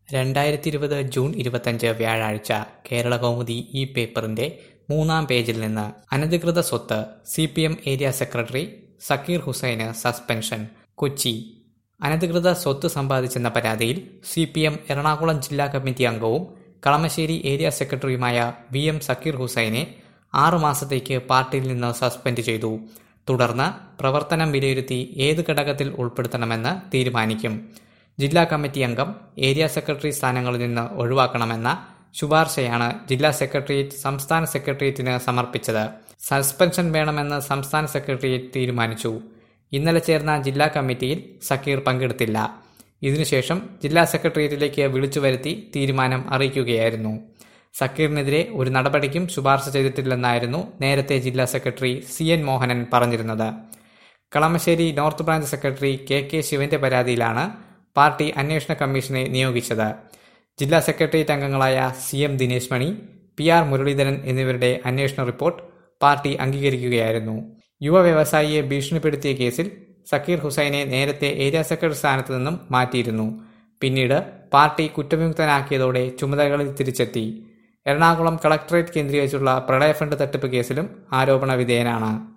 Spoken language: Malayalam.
രണ്ടായിരത്തി ഇരുപത് ജൂൺ ഇരുപത്തഞ്ച് വ്യാഴാഴ്ച കേരള കൗമുദി ഈ പേപ്പറിന്റെ മൂന്നാം പേജിൽ നിന്ന് അനധികൃത സ്വത്ത് C P M area secretary Zakir ഹുസൈന് സസ്പെൻഷൻ കൊച്ചി അനധികൃത സ്വത്ത് സമ്പാദിച്ചെന്ന പരാതിയിൽ സി പി എം എറണാകുളം ജില്ലാ കമ്മിറ്റി അംഗവും കളമശ്ശേരി ഏരിയ സെക്രട്ടറിയുമായ വി എം സക്കീർ ഹുസൈനെ ആറു മാസത്തേക്ക് പാർട്ടിയിൽ നിന്ന് സസ്പെൻഡ് ചെയ്തു തുടർന്ന് പ്രവർത്തനം വിലയിരുത്തി ഏത് ഘടകത്തിൽ ഉൾപ്പെടുത്തണമെന്ന് തീരുമാനിക്കും ജില്ലാ കമ്മിറ്റി അംഗം ഏരിയ സെക്രട്ടറി സ്ഥാനങ്ങളിൽ നിന്ന് ഒഴിവാക്കണമെന്ന ശുപാർശയാണ് ജില്ലാ സെക്രട്ടേറിയറ്റ് സംസ്ഥാന സെക്രട്ടേറിയറ്റിന് സമർപ്പിച്ചത് സസ്പെൻഷൻ വേണമെന്ന് സംസ്ഥാന സെക്രട്ടേറിയറ്റ് തീരുമാനിച്ചു ഇന്നലെ ചേർന്ന ജില്ലാ കമ്മിറ്റിയിൽ സക്കീർ പങ്കെടുത്തില്ല ഇതിനുശേഷം ജില്ലാ സെക്രട്ടേറിയറ്റിലേക്ക് വിളിച്ചു വരുത്തി തീരുമാനം അറിയിക്കുകയായിരുന്നു സക്കീറിനെതിരെ ഒരു നടപടിക്കും ശുപാർശ ചെയ്തിട്ടില്ലെന്നായിരുന്നു നേരത്തെ ജില്ലാ സെക്രട്ടറി സി എൻ മോഹനൻ പറഞ്ഞിരുന്നത് Kalamassery north branch secretary K K ശിവന്റെ പരാതിയിലാണ് പാർട്ടി അന്വേഷണ കമ്മീഷനെ നിയോഗിച്ചത് ജില്ലാ സെക്രട്ടേറിയറ്റ് അംഗങ്ങളായ C M Dinesh Mani P R Muraleedharan എന്നിവരുടെ അന്വേഷണ റിപ്പോർട്ട് പാർട്ടി അംഗീകരിക്കുകയായിരുന്നു യുവ വ്യവസായിയെ ഭീഷണിപ്പെടുത്തിയ കേസിൽ സക്കീർ ഹുസൈനെ നേരത്തെ ഏരിയ സെക്രട്ടറി സ്ഥാനത്ത് നിന്നും മാറ്റിയിരുന്നു പിന്നീട് പാർട്ടി കുറ്റവിമുക്തനാക്കിയതോടെ ചുമതലകളിൽ തിരിച്ചെത്തി എറണാകുളം കളക്ടറേറ്റ് കേന്ദ്രീകരിച്ചുള്ള പ്രളയ ഫണ്ട് തട്ടിപ്പ് കേസിലും ആരോപണ വിധേയനാണ്